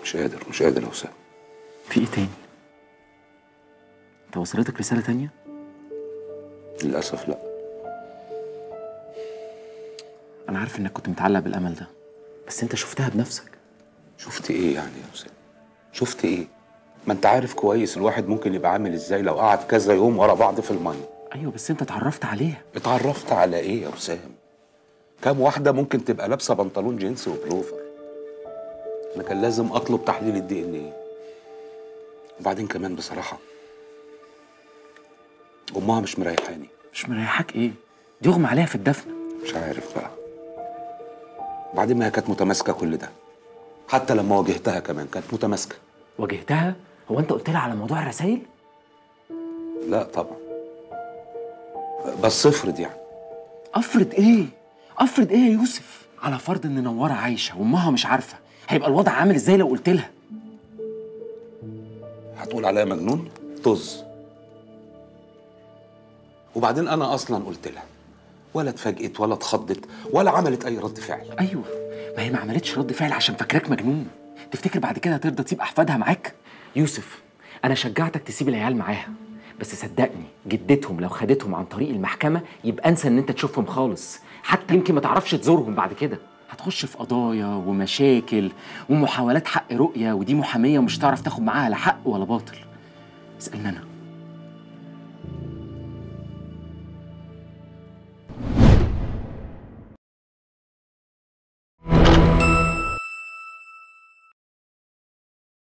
مش قادر مش قادر يا وسام في ايه تاني انت وصلتك رساله تانية للاسف لا انا عارف انك كنت متعلق بالامل ده بس انت شفتها بنفسك شفت ايه يعني يا وسام شفت ايه ما انت عارف كويس الواحد ممكن يبقى عامل ازاي لو قعد كذا يوم ورا بعض في الميه ايوه بس انت اتعرفت عليها اتعرفت على ايه يا وسام كام واحده ممكن تبقى لابسه بنطلون جينز وبلوفر انا كان لازم اطلب تحليل الدي ان ايه وبعدين كمان بصراحه امها مش مريحاني مش مريحاك ايه دي اغمى عليها في الدفن مش عارف بقى بعدين ما هي كانت متماسكه كل ده حتى لما واجهتها كمان كانت متماسكه واجهتها هو انت قلت لها على موضوع الرسايل لا طبعا بس افرض يعني افرض ايه افرض ايه يا يوسف على فرض ان نوره عايشه وامها مش عارفه هيبقى الوضع عامل ازاي لو قلت لها هتقول عليا مجنون طز وبعدين انا اصلا قلت لها ولا اتفاجئت ولا اتخضت ولا عملت اي رد فعل ايوه ما هي ما عملتش رد فعل عشان فاكراك مجنون تفتكر بعد كده هترضى تسيب احفادها معاك يوسف انا شجعتك تسيب العيال معاها بس صدقني جدتهم لو خدتهم عن طريق المحكمه يبقى انسى ان انت تشوفهم خالص حتى يمكن ما تعرفش تزورهم بعد كده هتخش في قضايا ومشاكل ومحاولات حق رؤيه ودي محاميه ومش هتعرف تاخد معاها لا حق ولا باطل اسالني انا